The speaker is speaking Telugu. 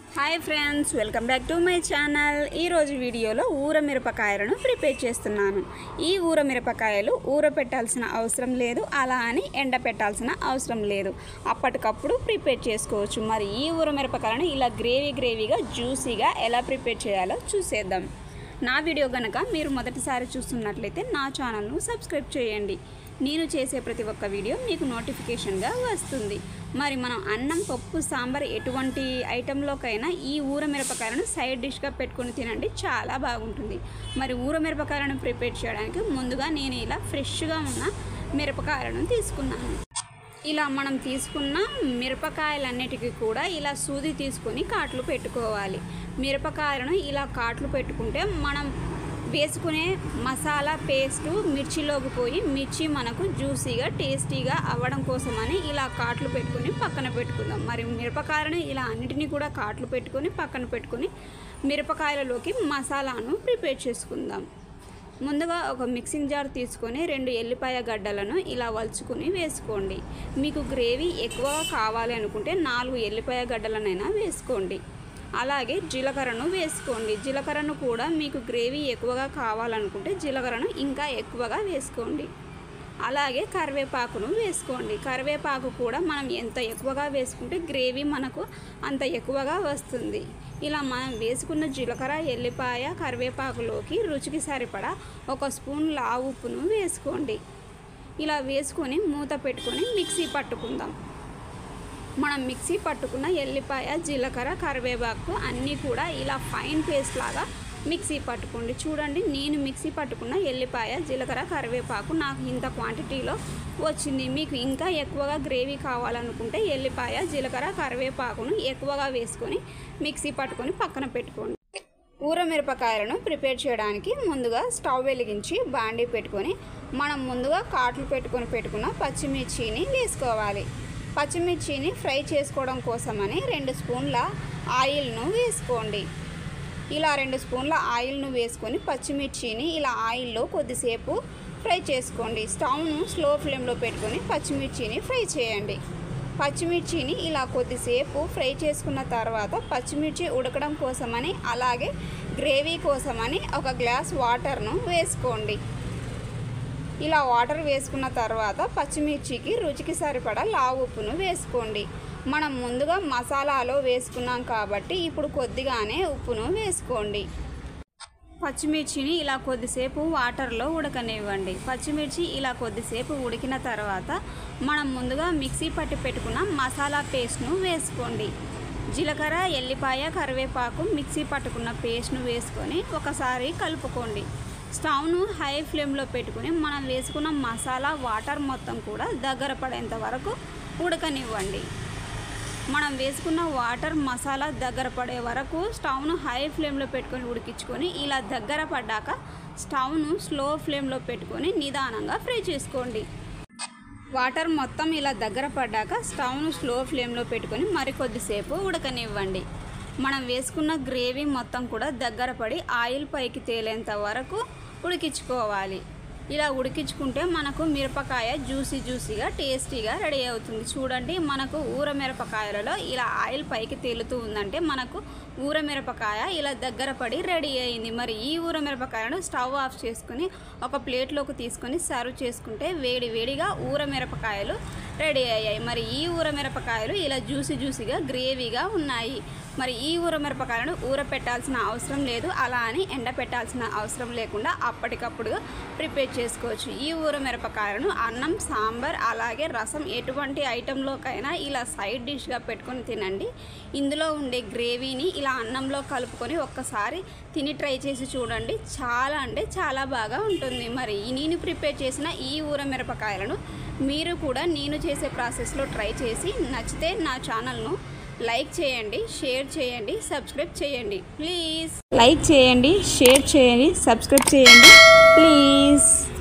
hi friends welcome back to my channel ఈరోజు వీడియోలో ఊర మిరపకాయలను ప్రిపేర్ చేస్తున్నాను ఈ ఊర మిరపకాయలు ఊర పెట్టాల్సిన అవసరం లేదు అలా అని ఎండ పెట్టాల్సిన అవసరం లేదు అప్పటికప్పుడు ప్రిపేర్ చేసుకోవచ్చు మరి ఈ ఊర మిరపకాయలను ఇలా గ్రేవీ గ్రేవీగా జ్యూసీగా ఎలా ప్రిపేర్ చేయాలో చూసేద్దాం నా వీడియో కనుక మీరు మొదటిసారి చూస్తున్నట్లయితే నా ఛానల్ను సబ్స్క్రైబ్ చేయండి నేను చేసే ప్రతి ఒక్క వీడియో మీకు నోటిఫికేషన్గా వస్తుంది మరి మనం అన్నం పప్పు సాంబార్ ఎటువంటి ఐటెంలోకైనా ఈ ఊర మిరపకాయలను సైడ్ డిష్గా పెట్టుకొని తినండి చాలా బాగుంటుంది మరి ఊర మిరపకాయలను ప్రిపేర్ చేయడానికి ముందుగా నేను ఇలా ఫ్రెష్గా ఉన్న మిరపకాయలను తీసుకున్నాను ఇలా మనం తీసుకున్న మిరపకాయలన్నిటికీ కూడా ఇలా సూది తీసుకొని కాట్లు పెట్టుకోవాలి మిరపకాయలను ఇలా కాట్లు పెట్టుకుంటే మనం వేసుకునే మసాలా పేస్ట్ మిర్చిలోకి పోయి మిర్చి మనకు జ్యూసీగా టేస్టీగా అవ్వడం కోసమని ఇలా కాట్లు పెట్టుకొని పక్కన పెట్టుకుందాం మరి మిరపకాయలను ఇలా అన్నిటినీ కూడా కాట్లు పెట్టుకొని పక్కన పెట్టుకొని మిరపకాయలలోకి మసాలాను ప్రిపేర్ చేసుకుందాం ముందుగా ఒక మిక్సింగ్ జార్ తీసుకొని రెండు ఎల్లిపాయ గడ్డలను ఇలా వలుచుకుని వేసుకోండి మీకు గ్రేవీ ఎక్కువగా కావాలి అనుకుంటే నాలుగు ఎల్లిపాయ గడ్డలనైనా వేసుకోండి అలాగే జీలకర్రను వేసుకోండి జీలకర్రను కూడా మీకు గ్రేవీ ఎక్కువగా కావాలనుకుంటే జీలకర్రను ఇంకా ఎక్కువగా వేసుకోండి అలాగే కరివేపాకును వేసుకోండి కరివేపాకు కూడా మనం ఎంత ఎక్కువగా వేసుకుంటే గ్రేవీ మనకు అంత ఎక్కువగా వస్తుంది ఇలా మనం వేసుకున్న జీలకర్ర ఎల్లిపాయ కరివేపాకులోకి రుచికి సరిపడా ఒక స్పూన్ లావు ఉప్పును వేసుకోండి ఇలా వేసుకొని మూత పెట్టుకొని మిక్సీ పట్టుకుందాం మనం మిక్సీ పట్టుకున్న ఎల్లిపాయ జీలకర్ర కరివేపాకు అన్నీ కూడా ఇలా ఫైన్ పేస్ట్ లాగా మిక్సీ పట్టుకోండి చూడండి నేను మిక్సీ పట్టుకున్న ఎల్లిపాయ జీలకర్ర కరివేపాకు నాకు ఇంత క్వాంటిటీలో వచ్చింది మీకు ఇంకా ఎక్కువగా గ్రేవీ కావాలనుకుంటే ఎల్లిపాయ జీలకర్ర కరివేపాకును ఎక్కువగా వేసుకొని మిక్సీ పట్టుకొని పక్కన పెట్టుకోండి ఊర మిరపకాయలను ప్రిపేర్ చేయడానికి ముందుగా స్టవ్ వెలిగించి బాండీ పెట్టుకొని మనం ముందుగా కాట్లు పెట్టుకొని పెట్టుకున్న పచ్చిమిర్చిని వేసుకోవాలి పచ్చిమిర్చిని ఫ్రై చేసుకోవడం కోసమని రెండు స్పూన్ల ఆయిల్ను వేసుకోండి ఇలా రెండు స్పూన్ల ఆయిల్ను వేసుకొని పచ్చిమిర్చిని ఇలా ఆయిల్లో కొద్దిసేపు ఫ్రై చేసుకోండి స్టవ్ను స్లో ఫ్లేమ్లో పెట్టుకొని పచ్చిమిర్చిని ఫ్రై చేయండి పచ్చిమిర్చిని ఇలా కొద్దిసేపు ఫ్రై చేసుకున్న తర్వాత పచ్చిమిర్చి ఉడకడం కోసమని అలాగే గ్రేవీ కోసమని ఒక గ్లాస్ వాటర్ను వేసుకోండి ఇలా వాటర్ వేసుకున్న తర్వాత పచ్చిమిర్చికి రుచికి సరిపడా లావు ఉప్పును వేసుకోండి మనం ముందుగా మసాలాలో వేసుకున్నాం కాబట్టి ఇప్పుడు కొద్దిగానే ఉప్పును వేసుకోండి పచ్చిమిర్చిని ఇలా కొద్దిసేపు వాటర్లో ఉడకనివ్వండి పచ్చిమిర్చి ఇలా కొద్దిసేపు ఉడికిన తర్వాత మనం ముందుగా మిక్సీ పట్టి పెట్టుకున్న మసాలా పేస్ట్ను వేసుకోండి జీలకర్ర ఎల్లిపాయ కరివేపాకు మిక్సీ పట్టుకున్న పేస్ట్ను వేసుకొని ఒకసారి కలుపుకోండి స్టవ్ను హై ఫ్లేమ్లో పెట్టుకుని మనం వేసుకున్న మసాలా వాటర్ మొత్తం కూడా దగ్గర పడేంత వరకు ఉడకనివ్వండి మనం వేసుకున్న వాటర్ మసాలా దగ్గర పడే వరకు స్టవ్ను హై ఫ్లేమ్లో పెట్టుకొని ఉడికించుకొని ఇలా దగ్గర పడ్డాక స్టవ్ను స్లో ఫ్లేమ్లో పెట్టుకొని నిదానంగా ఫ్రై చేసుకోండి వాటర్ మొత్తం ఇలా దగ్గర పడ్డాక స్టవ్ను స్లో ఫ్లేమ్లో పెట్టుకొని మరికొద్దిసేపు ఉడకనివ్వండి మనం వేసుకున్న గ్రేవీ మొత్తం కూడా దగ్గర పడి ఆయిల్ పైకి తేలేంత వరకు ఉడికించుకోవాలి ఇలా ఉడికించుకుంటే మనకు మిరపకాయ జ్యూసీ జ్యూసీగా టేస్టీగా రెడీ అవుతుంది చూడండి మనకు ఊర మిరపకాయలలో ఇలా ఆయిల్ పైకి తేలుతూ ఉందంటే మనకు ఊర మిరపకాయ ఇలా దగ్గర పడి రెడీ అయింది మరి ఈ ఊర మిరపకాయను స్టవ్ ఆఫ్ చేసుకుని ఒక ప్లేట్లోకి తీసుకొని సర్వ్ చేసుకుంటే వేడి వేడిగా ఊర మిరపకాయలు రెడీ అయ్యాయి మరి ఈ ఊర మిరపకాయలు ఇలా జ్యూసీ జ్యూసీగా గ్రేవీగా ఉన్నాయి మరి ఈ ఊర మిరపకాయలను ఊర పెట్టాల్సిన అవసరం లేదు అలా అని ఎండ పెట్టాల్సిన అవసరం లేకుండా అప్పటికప్పుడు ప్రిపేర్ చేసుకోవచ్చు ఈ ఊర మిరపకాయలను అన్నం సాంబార్ అలాగే రసం ఎటువంటి ఐటెంలోకైనా ఇలా సైడ్ డిష్గా పెట్టుకొని తినండి ఇందులో ఉండే గ్రేవీని ఇలా అన్నంలో కలుపుకొని ఒక్కసారి తిని ట్రై చేసి చూడండి చాలా అంటే చాలా బాగా ఉంటుంది మరి నేను ప్రిపేర్ చేసిన ఈ ఊర మిరపకాయలను మీరు కూడా నేను చేసే ప్రాసెస్లో ట్రై చేసి నచ్చితే నా ఛానల్ను లైక్ చేయండి షేర్ చేయండి సబ్స్క్రైబ్ చేయండి ప్లీజ్ లైక్ చేయండి షేర్ చేయండి సబ్స్క్రైబ్ చేయండి ప్లీజ్